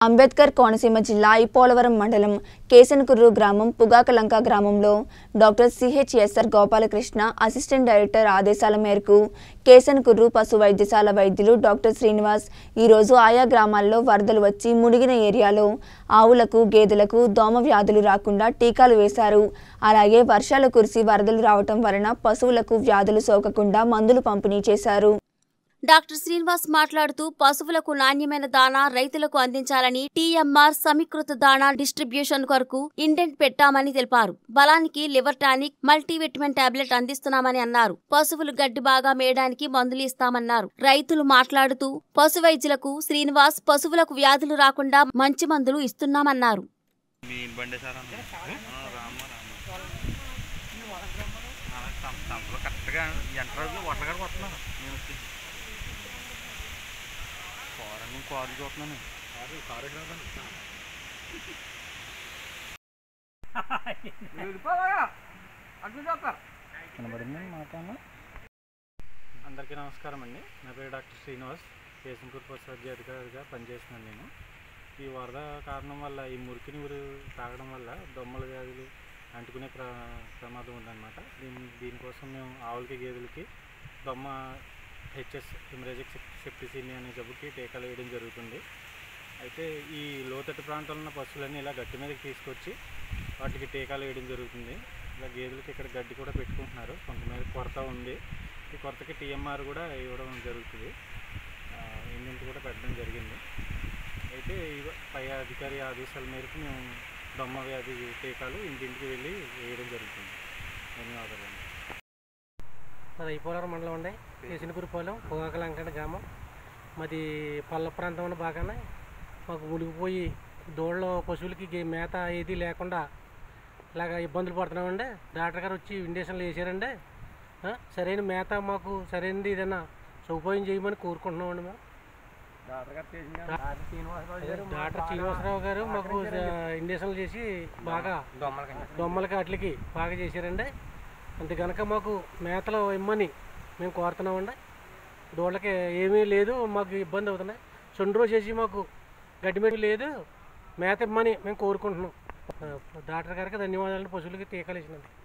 అంబేద్కర్ కోనసీమ జిల్లా పోలవరం మండలం కేసనకుర్రు గ్రామం పుగాకలంక గ్రామంలో doctor CHSR Gopalakrishna assistant director ఆదేశాల మేరకు కేసనకుర్రు పశు వైద్యశాల వైద్యులు డాక్టర్ శ్రీనివాస్ ఈరోజు ఆయా గ్రామాల్లో వరదలు వచ్చి మునిగిన ఏరియాలో ఆవులకు గేదెలకు దోమ వ్యాధులు రాకుండా టీకాలు వేశారు అలాగే వర్షాలు కురిసి వరదలు రావటం వలన పశువులకు వ్యాధులు సోకకుండా మందులు పంపిణీ చేశారు డాక్టర్ శ్రీనివాస్ మాట్లాడుతూ పశువులకు నాణ్యమైన దాణా రైతులకు అందించాలని టీఎంఆర్ సమీకృత దాణా డిస్ట్రిబ్యూషన్ కొరకు ఇండెంట్ పెట్టామని తెలిపారు బలానికి లివర్ టానిక్ మల్టీవిటమిన్ టాబ్లెట్ అందిస్తున్నామని అన్నారు పశువులు గడ్డి బాగా మేయడానికి మందులు ఇస్తామన్నారు రైతులు మాట్లాడుతూ పశు వైద్యులకు శ్రీనివాస్ పశువులకు వ్యాధులు రాకుండా మంచి మందులు ఇస్తున్నామన్నారు మీ బండి సార్ అన్న ఆ, రామ్మ రామ్మ అలా సం- సంతలో కరెక్ట్గా ఎంటర్ వడ్ల కాడికి వస్తున్నారు నేను వచ్చి కారు కారు చూస్తున్నాను కనబడింది మాట్లాడినా అందరికీ నమస్కారం అండి నా పేరు డాక్టర్ శ్రీనివాస్ కేశంపూర్ పశు వైద్య అధికారిగా పనిచేస్తున్నాను నేను ఈ వరద కారణం వల్ల ఈ మురికి నీరు తాగడం వల్ల దొమ్మల వ్యాధులు అంటుకునే ప్ర ప్రమాదం ఉందన్నమాట దీని దీనికోసం మేము ఆవులకి గేదెలకి దొమ్మ హెచ్ఎస్ హిమరేజిక్ సెప్టిసిని అనే జబ్బుకి టీకాలు వేయడం జరుగుతుంది అయితే ఈ లోతట్టు ప్రాంతంలో ఉన్న పశువులన్నీ ఇలా గట్టి మీదకి తీసుకొచ్చి వాటికి టీకాలు వేయడం జరుగుతుంది ఇలా గేదెలకి ఇక్కడ గడ్డి కూడా పెట్టుకుంటున్నారు కొంతమంది కొరత ఉంది ఈ కొరతకి టీఎంఆర్ కూడా ఇవ్వడం జరుగుతుంది ఇంజెంట్ కూడా పెట్టడం జరిగింది అయితే ఇవ- పై అధికారి ఆదేశాల మేరకు మేము దొమ్మ వ్యాధి టీకాలు ఇంటింటికి వెళ్ళి వేయడం జరుగుతుంది ధన్యవాదాలు మాది అయిపోలవరం మండలం అండి కేసినకురిపాలెం పొగాకలంకండ గ్రామం మాది పల్ల ప్రాంతంలో బాగానే మాకు మునిగిపోయి దూడలో పశువులకి గే- మేత ఏది లేకుండా ఇలాగ ఇబ్బందులు పడుతున్నామండి డాక్టర్ గారు వచ్చి ఇండేషన్లు వేసారండి ఆ, సరైన మేత మాకు సరైనది ఏదైనా సౌకర్యం చేయమని కోరుకుంటున్నామండి మేము డాక్టర్ శ్రీనివాసరావు గారు మాకు ఇండేషన్లు చేసి బాగా దొమ్మలకి వాటికి బాగా చేశారండి అంతే కనుక మాకు మేతలు ఇమ్మని మేము కోరుతున్నామండి దూడలకి ఏమీ లేదు మాకు ఇబ్బంది అవుతున్నాయి రెండు రోజు చేసి మాకు గడ్డి మీద లేదు మేత ఇమ్మని మేము కోరుకుంటున్నాం ఆ, డాక్టర్ గారికి ధన్యవాదాలు పశువులకి టీకాలు ఇచ్చినందుకు